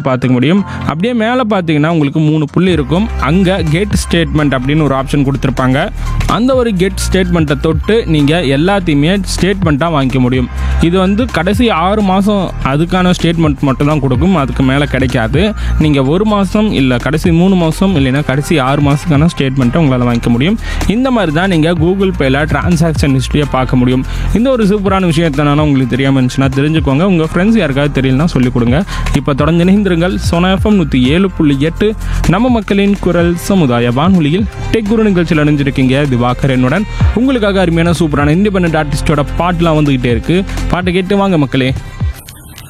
பார்த்துக்க முடியும் அப்படியே மேலே பார்த்தீங்கன்னா உங்களுக்கு மூணு புள்ளி இருக்கும் அங்கே கெட் ஸ்டேட்மெண்ட் அப்படின்னு ஒரு ஆப்ஷன் கொடுத்துருப்பாங்க அந்த ஒரு கெட் ஸ்டேட்மெண்ட்டை தொட்டு நீங்கள் எல்லாத்தையுமே ஸ்டேட்மெண்ட்டாக வாங்கிக்க முடியும் இது வந்து கடைசி ஆறு மாதம் அதுக்கான ஸ்டேட்மெண்ட் மட்டும் தான் கொடுக்கும் அதுக்கு மேலே கிடைக்காது நீங்கள் ஒரு மாதம் இல்லை கடைசி மூணு மாதம் இல்லைன்னா கடைசி ஆறு மாதத்துக்கான ஸ்டேட்மெண்ட்டை உங்களால் வாங்கிக்க முடியும் இந்த மாதிரி தான் நீங்கள் கூகுள் பேயில் டிரான்சாக்ஷன் ஹிஸ்ட்ரியை பார்க்க முடியும் இந்த ஒரு சூப்பரான விஷயத்தை நான் உங்களுக்கு தெரியாமல் இருந்துச்சுன்னா தெரிஞ்சுக்கோங்க உங்கள் ஃப்ரெண்ட்ஸ் யாருக்காவது தெரியலனா சொல்லிக் கொடுங்க இப்போ தொடர்ந்து இணைந்திருங்கள் சோனா எஃப்எம் நூற்றி ஏழு புள்ளி எட்டு நம்ம மக்களின் குரல் சமுதாய வானொலியில் டெக் குரு நிகழ்ச்சியில் அணிஞ்சிருக்கீங்க திவாகர் என்னுடன் உங்களுக்காக அருமையான சூப்பரான இண்டிபெண்ட் ஆர்டிஸ்டோட பாட்டுலாம் வந்துகிட்டே இருக்கு பாட்டை கேட்டு வாங்க மக்களே